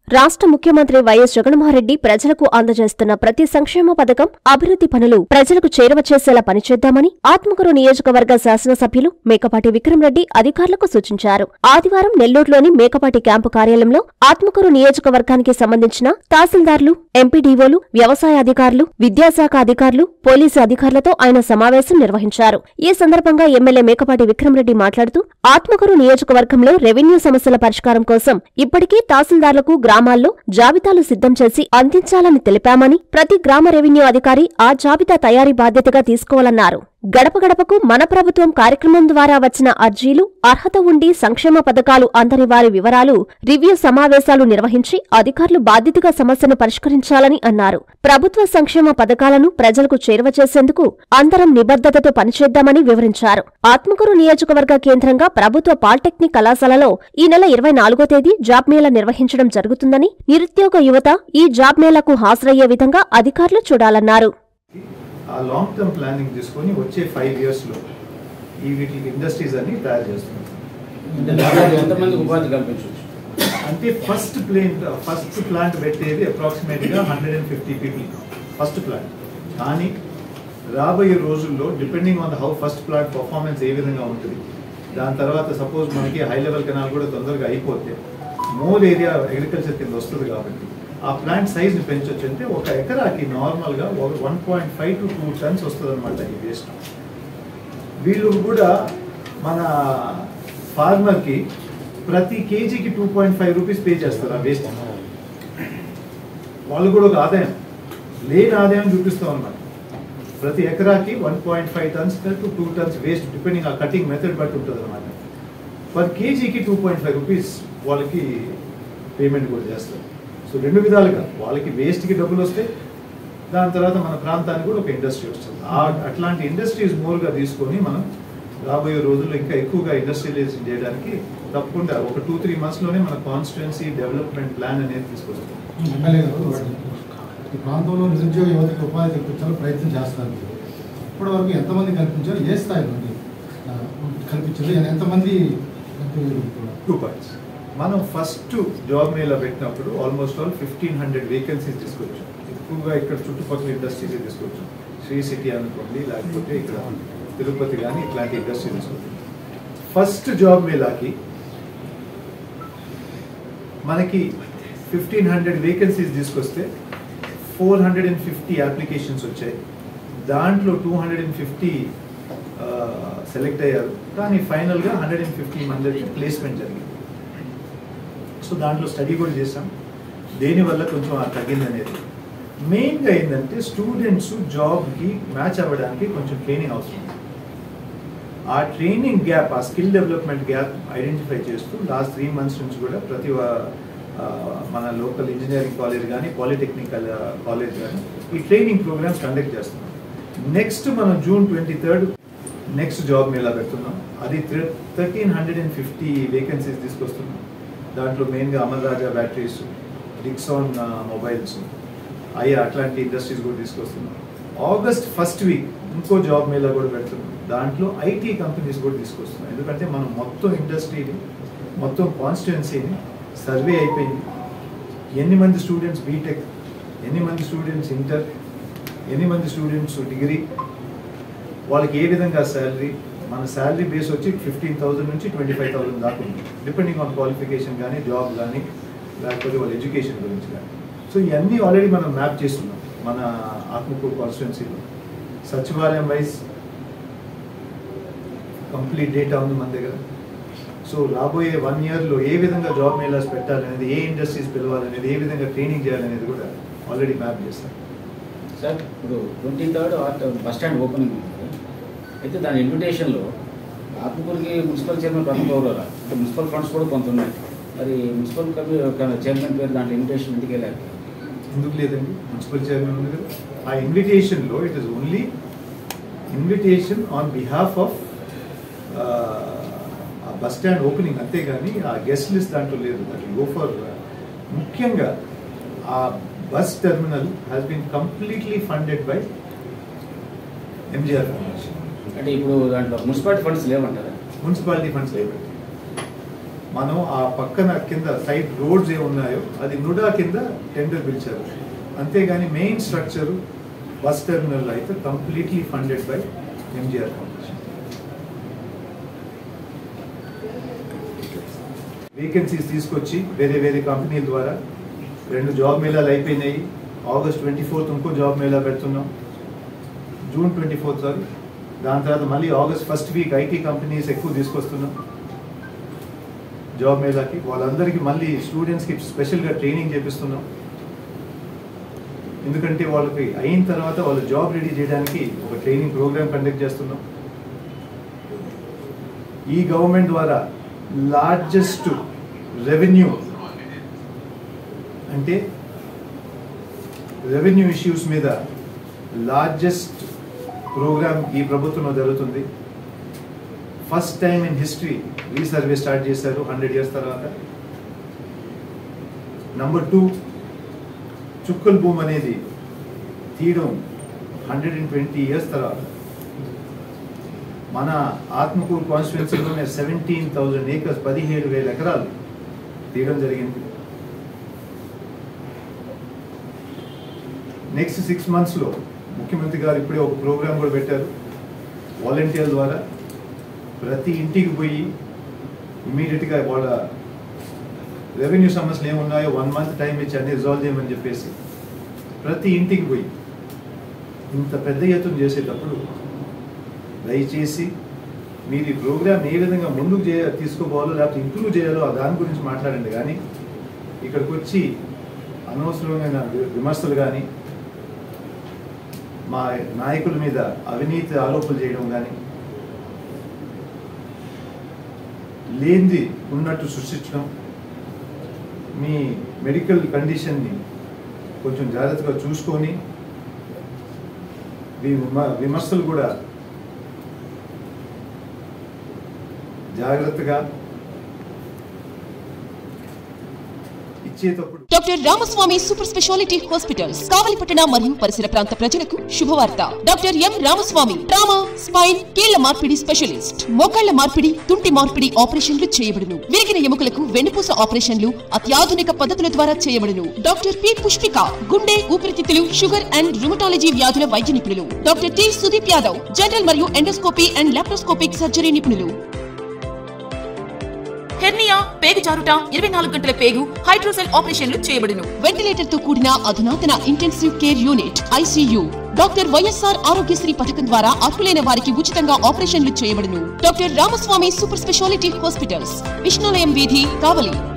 రాష్ట్ర ముఖ్యమంత్రి వైఎస్ జగన్మోహన్రెడ్డి ప్రజలకు అందజేస్తున్న ప్రతి సంక్షేమ పథకం అభివృద్ధి పనులు ప్రజలకు చేరువ చేసేలా పనిచేద్దామని ఆత్మకూరు నియోజకవర్గ శాసనసభ్యులు మేకపాటి విక్రమరెడ్డి అధికారులకు సూచించారు ఆదివారం నెల్లూరులోని మేకపాటి క్యాంపు కార్యాలయంలో ఆత్మకూరు నియోజకవర్గానికి సంబంధించిన తహసీల్దార్లు ఎంపీడీఓలు వ్యవసాయ అధికారులు విద్యాశాఖ అధికారులు పోలీసు అధికారులతో ఆయన సమావేశం నిర్వహించారు ఈ సందర్భంగా ఎమ్మెల్యే మేకపాటి విక్రమరెడ్డి మాట్లాడుతూ ఆత్మకూరు నియోజకవర్గంలో రెవెన్యూ సమస్యల పరిష్కారం కోసం ఇప్పటికే తహసీల్దార్లకు గ్రామాల్లో జాబితాలు సిద్ధం చేసి అందించాలని తెలిపామని ప్రతి గ్రామ రెవెన్యూ అధికారి ఆ జాబితా తయారీ బాధ్యతగా తీసుకోవాలన్నారు గడప గడపకు మన ప్రభుత్వం కార్యక్రమం ద్వారా వచ్చిన అర్జీలు అర్హత ఉండి సంక్షేమ పథకాలు అందని వారి వివరాలు రివ్యూ సమావేశాలు నిర్వహించి అధికారులు బాధ్యతగా సమస్యను పరిష్కరించాలని అన్నారు ప్రభుత్వ సంక్షేమ పథకాలను ప్రజలకు చేరువ చేసేందుకు అందరం నిబద్ధతతో పనిచేద్దామని వివరించారు ఆత్మకూరు నియోజకవర్గ కేంద్రంగా ప్రభుత్వ పాలిటెక్నిక్ కళాశాలలో ఈ నెల ఇరవై నాలుగో తేదీ జాబ్ మేళా నిర్వహించడం జరుగుతుందని నిరుద్యోగ యువత ఈ జాబ్ మేళాకు హాజరయ్యే విధంగా అధికారులు చూడాలన్నారు ఆ లాంగ్ టర్మ్ ప్లానింగ్ తీసుకొని వచ్చే ఫైవ్ ఇయర్స్లో ఈ వీటికి ఇండస్ట్రీస్ అన్ని తయారు చేస్తున్నాం అంటే దాదాపు ఎంతమందికి ఉపాధి కల్పించవచ్చు అంటే ఫస్ట్ ప్లేన్ ఫస్ట్ ప్లాంట్ పెట్టేది అప్రాక్సిమేట్గా hundred and fifty people first plant కానీ రాబోయే రోజుల్లో depending on how first plant performance ఏ విధంగా ఉంటుంది దాని తర్వాత సపోజ్ మనకి హై లెవెల్ కెనాల్ కూడా తొందరగా అయిపోతే మోర్ ఏరియా అగ్రికల్చర్ కింద వస్తుంది కాబట్టి ఆ ప్లాంట్ సైజ్ని పెంచొచ్చు అంటే ఒక ఎకరాకి నార్మల్గా ఒక one point five to two tons వస్తుంది అనమాట ఈ వేస్ట్ వీళ్ళు కూడా మన ఫార్మర్కి ప్రతి కేజీకి two point five rupees pay చేస్తారు ఆ వేస్ట్ వాళ్ళు కూడా ఒక ఆదాయం లేని ఆదాయం చూపిస్తాం అన్నమాట ప్రతి ఎకరాకి one point five tons to two tons waste depending ఆ కటింగ్ మెథడ్ బట్టి ఉంటుంది అనమాట పర్ కేజీకి టూ పాయింట్ ఫైవ్ రూపీస్ వాళ్ళకి పేమెంట్ కూడా చేస్తారు సో రెండు విధాలుగా వాళ్ళకి వేస్ట్కి డబ్బులు వస్తాయి దాని తర్వాత మన ప్రాంతానికి కూడా ఒక ఇండస్ట్రీ వస్తుంది ఆ అట్లాంటి ఇండస్ట్రీస్ మోర్గా తీసుకొని మనం రాబోయే రోజుల్లో ఇంకా ఎక్కువగా ఇండస్ట్రియలైజేషన్ చేయడానికి తప్పకుండా ఒక టూ త్రీ మంత్స్లోనే మన కాన్స్టిట్యున్సీ డెవలప్మెంట్ ప్లాన్ అనేది తీసుకొస్తాం ఎమ్మెల్యే గారు ఈ ప్రాంతంలో నిరుద్యోగ యువతకి ఉపాధి కల్పించాలని ప్రయత్నం చేస్తారు మీరు ఇప్పటి వరకు ఎంతమంది కల్పించారు ఏ స్థాయిలో అండి ఆ, కల్పించారు ఎంతమంది ఎంపికలు కూడా? టూ పాయింట్స్ మనం ఫస్ట్ జాబ్ మేళా పెట్టినప్పుడు almost all fifteen hundred vacancies తీసుకొచ్చాం ఎక్కువగా ఇక్కడ చుట్టుపక్కల ఇండస్ట్రీస్ తీసుకొచ్చాం శ్రీ సిటీ అనుకోండి లేకపోతే ఇక్కడ తిరుపతి కానీ ఇట్లాంటి ఇండస్ట్రీ తీసుకొచ్చాం ఫస్ట్ జాబ్ మేళాకి మనకి ఫిఫ్టీన్ హండ్రెడ్ వేకెన్సీస్ తీసుకొస్తే four hundred and fifty applications వచ్చాయి దాంట్లో two hundred and fifty select అయ్యారు కానీ ఫైనల్గా హండ్రెడ్ అండ్ ఫిఫ్టీ మందికి ప్లేస్మెంట్ జరిగింది సో దాంట్లో స్టడీ కూడా చేసాం దేనివల్ల కొంచెం ఆ తగ్గింది అనేది మెయిన్గా ఏంటంటే స్టూడెంట్స్ జాబ్కి మ్యాచ్ అవ్వడానికి కొంచెం ట్రైనింగ్ అవసరం ఆ ట్రైనింగ్ గ్యాప్ ఆ స్కిల్ డెవలప్మెంట్ గ్యాప్ ఐడెంటిఫై చేస్తూ లాస్ట్ త్రీ మంత్స్ నుంచి కూడా ప్రతి వా- ఆ, మన లోకల్ ఇంజనీరింగ్ కాలేజ్ కానీ పాలిటెక్నికల్ కాలేజ్ కానీ ఈ ట్రైనింగ్ ప్రోగ్రామ్స్ కండక్ట్ చేస్తున్నాం నెక్స్ట్ మనం June twenty third next job mela పెడుతున్నాం అది thirteen hundred and fifty vacancies తీసుకొస్తున్నాం దాంట్లో మెయిన్గా Amar Raja batteries Dixon mobiles అయ్యా అట్లాంటి ఇండస్ట్రీస్ కూడా తీసుకొస్తున్నాం ఆగస్ట్ ఫస్ట్ వీక్ ఇంకో జాబ్ మేళా కూడా పెడుతున్నాం దాంట్లో ఐటీ కంపెనీస్ కూడా తీసుకొస్తున్నాం ఎందుకంటే మనం మొత్తం ఇండస్ట్రీని మొత్తం కాన్స్టిట్యున్సీని సర్వే అయిపోయింది ఎన్ని మంది స్టూడెంట్స్ బీటెక్ ఎన్ని మంది స్టూడెంట్స్ ఇంటర్ ఎన్ని మంది స్టూడెంట్స్ డిగ్రీ వాళ్ళకి ఏ విధంగా శాలరీ మన శాలరీ బేస్ వచ్చి ఫిఫ్టీన్ థౌసండ్ నుంచి ట్వంటీ ఫైవ్ థౌసండ్ దాకా ఉంది డిపెండింగ్ ఆన్ క్వాలిఫికేషన్ కానీ జాబ్ కానీ లేకపోతే వాళ్ళ ఎడ్యుకేషన్ గురించి కానీ సో ఇవన్నీ ఆల్రెడీ మనం మ్యాప్ చేస్తున్నాం మన ఆత్మకూరు కాన్స్టిట్యున్సీలో సచివాలయం వైజ్ కంప్లీట్ డేటా ఉంది మన దగ్గర సో రాబోయే వన్ ఇయర్లో ఏ విధంగా జాబ్ మేళాస్ పెట్టాలనేది ఏ ఇండస్ట్రీస్ పిలవాలనేది ఏ విధంగా ట్రైనింగ్ చేయాలనేది కూడా ఆల్రెడీ మ్యాప్ చేస్తాం సార్ ఇప్పుడు twenty third bus stand opening ఉంది కదా. అయితే దాని ఇన్విటేషన్లో ఆత్మకూరుకి మున్సిపల్ చైర్మన్ ప్రథమ పౌరాల అంటే మున్సిపల్ ఫండ్స్ కూడా కొంత ఉన్నాయి మరి మున్సిపల్ కమి చైర్మన్ పేరు దాంట్లో ఇన్విటేషన్ ఎందుకు వెళ్ళాలి ఎందుకు లేదండి మున్సిపల్ చైర్మన్ ఉంది కదా ఆ ఇన్విటేషన్లో it is only invitation on behalf of ఆ బస్ స్టాండ్ ఓపెనింగ్ అంతేగాని ఆ గెస్ట్ లిస్ట్ దాంట్లో లేదు దట్ గో ఫర్ ముఖ్యంగా ఆ bus terminal has been completely funded by MGR foundation అంటే ఇప్పుడు దాంట్లో మున్సిపాలిటీ ఫండ్స్ లేవంటారా మున్సిపాలిటీ ఫండ్స్ లేవండి మనం ఆ పక్కన కింద సైడ్ రోడ్స్ ఏ ఉన్నాయో అది నుడా కింద టెండర్ పిలిచారు అంతేగాని మెయిన్ స్ట్రక్చర్ బస్ టెర్మినల్ అయితే completely funded by MGR foundation vacancies తీసుకొచ్చి వేరే వేరే కంపెనీల ద్వారా రెండు జాబ్ మేళాలు అయిపోయినాయి ఆగస్ట్ ట్వంటీ ఫోర్త్ ఇంకో జాబ్ మేళా పెడుతున్నాం జూన్ ట్వంటీ ఫోర్త్ సారీ దాని తర్వాత మళ్ళీ August first week IT companies ఎక్కువ తీసుకొస్తున్నాం జాబ్ మేళాకి వాళ్ళందరికీ మళ్ళీ స్టూడెంట్స్కి స్పెషల్గా ట్రైనింగ్ చేపిస్తున్నాం ఎందుకంటే వాళ్ళకి అయిన తర్వాత వాళ్ళు జాబ్ రెడీ చేయడానికి ఒక ట్రైనింగ్ ప్రోగ్రామ్ కండక్ట్ చేస్తున్నాం ఈ గవర్నమెంట్ ద్వారా లార్జెస్ట్ రెవెన్యూ అంటే రెవెన్యూ ఇష్యూస్ మీద లార్జెస్ట్ ప్రోగ్రామ్ ఈ ప్రభుత్వంలో జరుగుతుంది first time in history resurvey start చేశారు హండ్రెడ్ ఇయర్స్ తర్వాత నంబర్ టూ చుక్కల్ భూమి అనేది తీయడం హండ్రెడ్ అండ్ ట్వంటీ ఇయర్స్ తర్వాత మన ఆత్మకూరు కాన్స్టిట్యున్సీలోనే సెవెంటీన్ థౌజండ్ ఏకర్స్ పదిహేడు వేల ఎకరాలు తీయడం జరిగింది నెక్స్ట్ సిక్స్ మంత్స్లో ముఖ్యమంత్రి గారు ఇప్పుడే ఒక ప్రోగ్రామ్ కూడా పెట్టారు వాలంటీర్ల ద్వారా ప్రతి ఇంటికి పోయి ఇమీడియట్గా వాళ్ళ రెవెన్యూ సమస్యలు ఏమున్నాయో వన్ మంత్ టైం ఇచ్చి అన్ని రిజాల్వ్ చేయమని చెప్పేసి ప్రతి ఇంటికి పోయి ఇంత పెద్ద ఎత్తున చేసేటప్పుడు దయచేసి మీరు ఈ ప్రోగ్రామ్ ఏ విధంగా ముందుకు చేయ తీసుకోవాలో లేకపోతే ఇంప్రూవ్ చేయాలో ఆ దాని గురించి మాట్లాడండి కానీ ఇక్కడికి వచ్చి అనవసరమైన వి- విమర్శలు కానీ మా నాయకుల మీద అవినీతి ఆరోపణలు చేయడం కానీ లేనిది ఉన్నట్టు సృష్టించడం మీ మెడికల్ కండిషన్ని కొంచెం జాగ్రత్తగా చూసుకొని మీ విమ- విమర్శలు కూడా జాగ్రత్తగా ఇచ్చేటప్పుడు doctor Ramaswamy super speciality hospitals కావలిపట్టణ మరియు పరిసర ప్రాంత ప్రజలకు శుభవార్త doctor M Ramaswamy trauma spine కీళ్ల మార్పిడి స్పెషలిస్ట్ మోకాళ్ల మార్పిడి తుంటి మార్పిడి ఆపరేషన్లు చేయబడును విరిగిన ఎముకలకు వెన్నుపూస ఆపరేషన్లు అత్యాధునిక పద్ధతుల ద్వారా చేయబడును డాక్టర్ పి పుష్పిక గుండె ఊపిరితిత్తులు షుగర్ అండ్ రుమటాలజీ వ్యాధుల వైద్య నిపుణులు doctor T Sudeep Yadav general మరియు ఎండోస్కోపీ అండ్ లాప్రోస్కోపిక్ సర్జరీ నిపుణులు హెర్నియా పేగు జారుట ఇరవై నాలుగు గంటల పేగు హైడ్రోసెల్ ఆపరేషన్లు చేయబడును వెంటిలేటర్ తో కూడిన అధునాతన intensive care unit ICU doctor YSR Aarogyasri పథకం ద్వారా అర్హులైన వారికి ఉచితంగా ఆపరేషన్లు చేయబడును doctor Ramaswamy super speciality hospitals Vishnulayam వీధి కావలి